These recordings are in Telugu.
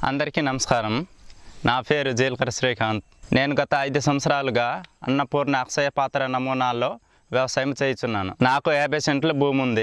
అందరికీ నమస్కారం నా పేరు జేల్కర్ శ్రీకాంత్ నేను గత ఐదు సంవత్సరాలుగా అన్నపూర్ణ అక్షయ పాత్ర నమూనాల్లో వ్యవసాయం చేయుచున్నాను నాకు యాభై సెంట్ల భూమి ఉంది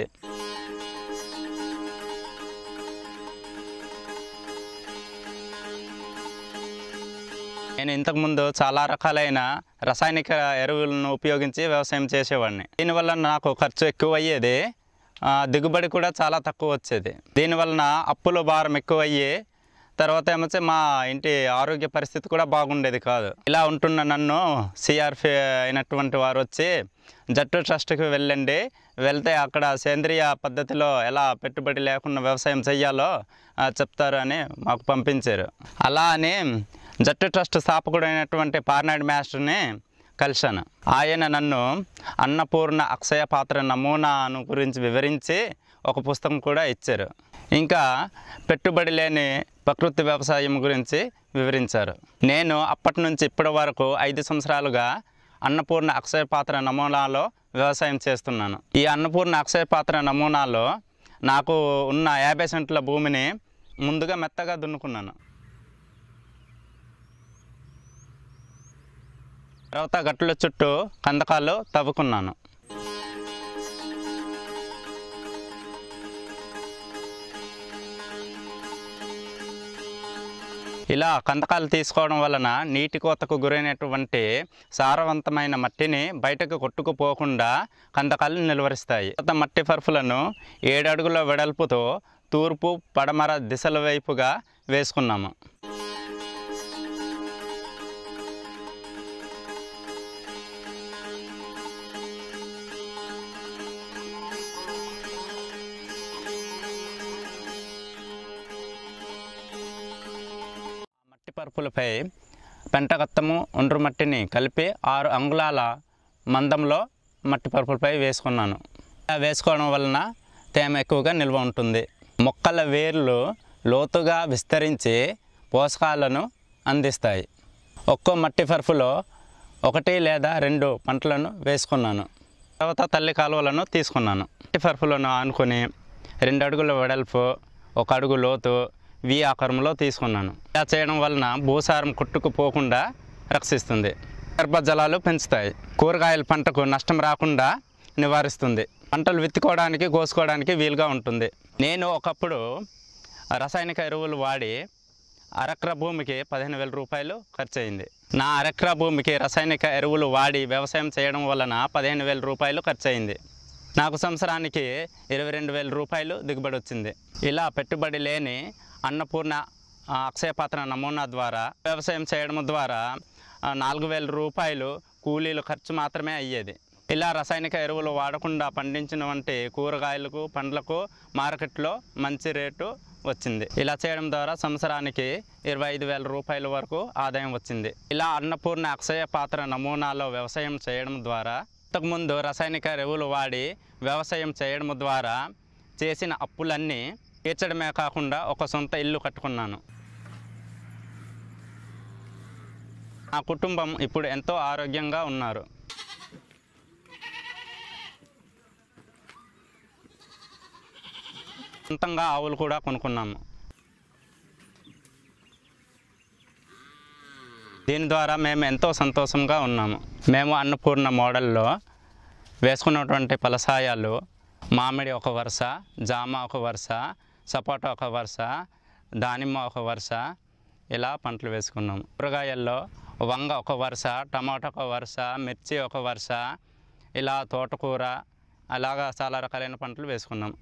నేను ఇంతకుముందు చాలా రకాలైన రసాయనిక ఎరువులను ఉపయోగించి వ్యవసాయం చేసేవాడిని దీనివల్ల నాకు ఖర్చు ఎక్కువ అయ్యేది ఆ, దిగుబడి కూడా చాలా తక్కువ వచ్చేది దీనివలన అప్పుల భారం ఎక్కువ అయ్యి తర్వాత ఏమొచ్చే మా ఇంటి ఆరోగ్య పరిస్థితి కూడా బాగుండేది కాదు ఇలా ఉంటున్న నన్ను సిఆర్పి అయినటువంటి వారు వచ్చి జట్టు ట్రస్ట్కి వెళ్ళండి వెళ్తే అక్కడ సేంద్రియ పద్ధతిలో ఎలా పెట్టుబడి లేకుండా వ్యవసాయం చేయాలో ఆ, చెప్తారు అని మాకు పంపించారు అలా అని జట్టు ట్రస్ట్ స్థాపకుడైనటువంటి పార్నాడ్ మాస్టర్ని కలిశాను ఆయన నన్ను అన్నపూర్ణ అక్షయ పాత్ర నమూనాను గురించి వివరించి ఒక పుస్తకం కూడా ఇచ్చారు ఇంకా పెట్టుబడి లేని ప్రకృతి వ్యవసాయం గురించి వివరించారు నేను అప్పటి నుంచి ఇప్పటి వరకు ఐదు సంవత్సరాలుగా అన్నపూర్ణ అక్షయ పాత్ర నమూనాలో వ్యవసాయం చేస్తున్నాను ఈ అన్నపూర్ణ అక్షయ పాత్ర నమూనాలో నాకు ఉన్న యాభై సెంట్ల భూమిని ముందుగా మెత్తగా దున్నుకున్నాను తర్వాత గట్టుల చుట్టూ కందకాలు తవ్వుకున్నాను ఇలా కందకాలు తీసుకోవడం వలన నీటి కోతకు గురైనటువంటి సారవంతమైన మట్టిని బయటకు కొట్టుకుపోకుండా కందకాలు నిలువరిస్తాయి కొత్త మట్టి పరుపులను ఏడు అడుగుల వెడల్పుతో తూర్పు పడమర దిశల వైపుగా వేసుకున్నాము మట్టి పరుపులపై పెంటగత్తము ఒండ్రు మట్టిని కలిపి ఆరు అంగుళాల మందంలో మట్టి పరుపులపై వేసుకున్నాను ఇలా వేసుకోవడం వలన తేమ ఎక్కువగా నిల్వ ఉంటుంది మొక్కల వేర్లు లోతుగా విస్తరించి పోషకాలను అందిస్తాయి ఒక్కో మట్టి పరుపులో ఒకటి లేదా రెండు పంటలను వేసుకున్నాను తర్వాత తల్లి కాలువలను తీసుకున్నాను మట్టి పరుపులను ఆనుకొని రెండు అడుగుల వెడల్పు ఒక అడుగు లోతు వి ఆకారంలో తీసుకున్నాను ఇలా చేయడం వలన భూసారం కొట్టుకుపోకుండా రక్షిస్తుంది గర్భజలాలు పెంచుతాయి కూరగాయల పంటకు నష్టం రాకుండా నివారిస్తుంది పంటలు విత్తుకోవడానికి కోసుకోవడానికి వీలుగా ఉంటుంది నేను ఒకప్పుడు రసాయనిక ఎరువులు వాడి అరెకరా భూమికి పదిహేను వేల రూపాయలు ఖర్చు అయింది నా అరెకరా భూమికి రసాయనిక ఎరువులు వాడి వ్యవసాయం చేయడం వలన పదిహేను వేల రూపాయలు ఖర్చు అయింది నాకు సంవత్సరానికి ఇరవై రెండు వేల రూపాయలు దిగుబడి వచ్చింది ఇలా పెట్టుబడి లేని అన్నపూర్ణ ఆ, అక్షయ పాత్ర నమూనా ద్వారా వ్యవసాయం చేయడం ద్వారా ఆ, నాలుగు వేల రూపాయలు కూలీలు ఖర్చు మాత్రమే అయ్యేది ఇలా రసాయనిక ఎరువులు వాడకుండా పండించిన వంటి కూరగాయలకు పండ్లకు మార్కెట్లో మంచి రేటు వచ్చింది ఇలా చేయడం ద్వారా సంవత్సరానికి ఇరవై ఐదు వేల రూపాయల వరకు ఆదాయం వచ్చింది ఇలా అన్నపూర్ణ అక్షయ పాత్ర నమూనాలో వ్యవసాయం చేయడం ద్వారా ఇంతకుముందు రసాయనిక ఎరువులు వాడి వ్యవసాయం చేయడం ద్వారా చేసిన అప్పులన్నీ తీర్చడమే కాకుండా ఒక సొంత ఇల్లు కట్టుకున్నాను నా కుటుంబం ఇప్పుడు ఎంతో ఆరోగ్యంగా ఉన్నారు సొంతంగా ఆవులు కూడా కొనుక్కున్నాము దీని ద్వారా మేము ఎంతో సంతోషంగా ఉన్నాము మేము అన్నపూర్ణ మోడల్లో వేసుకున్నటువంటి ఫలసాయాలు మామిడి ఒక వరుస జామ ఒక వరుస సపోటా ఒక వరుస దానిమ్మ ఒక వరుస ఇలా పంటలు వేసుకున్నాము కూరగాయల్లో వంగ ఒక వరుస టమాటా ఒక వరుస మిర్చి ఒక వరుస ఇలా తోటకూర అలాగా చాలా రకాలైన పంటలు వేసుకున్నాము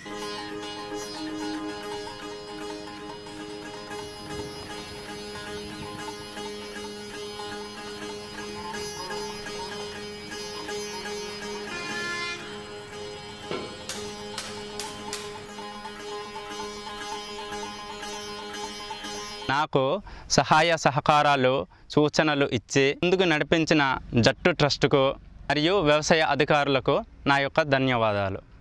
నాకు సహాయ సహకారాలు సూచనలు ఇచ్చి ముందుకు నడిపించిన జట్టు ట్రస్టుకు మరియు వ్యవసాయ అధికారులకు నా యొక్క ధన్యవాదాలు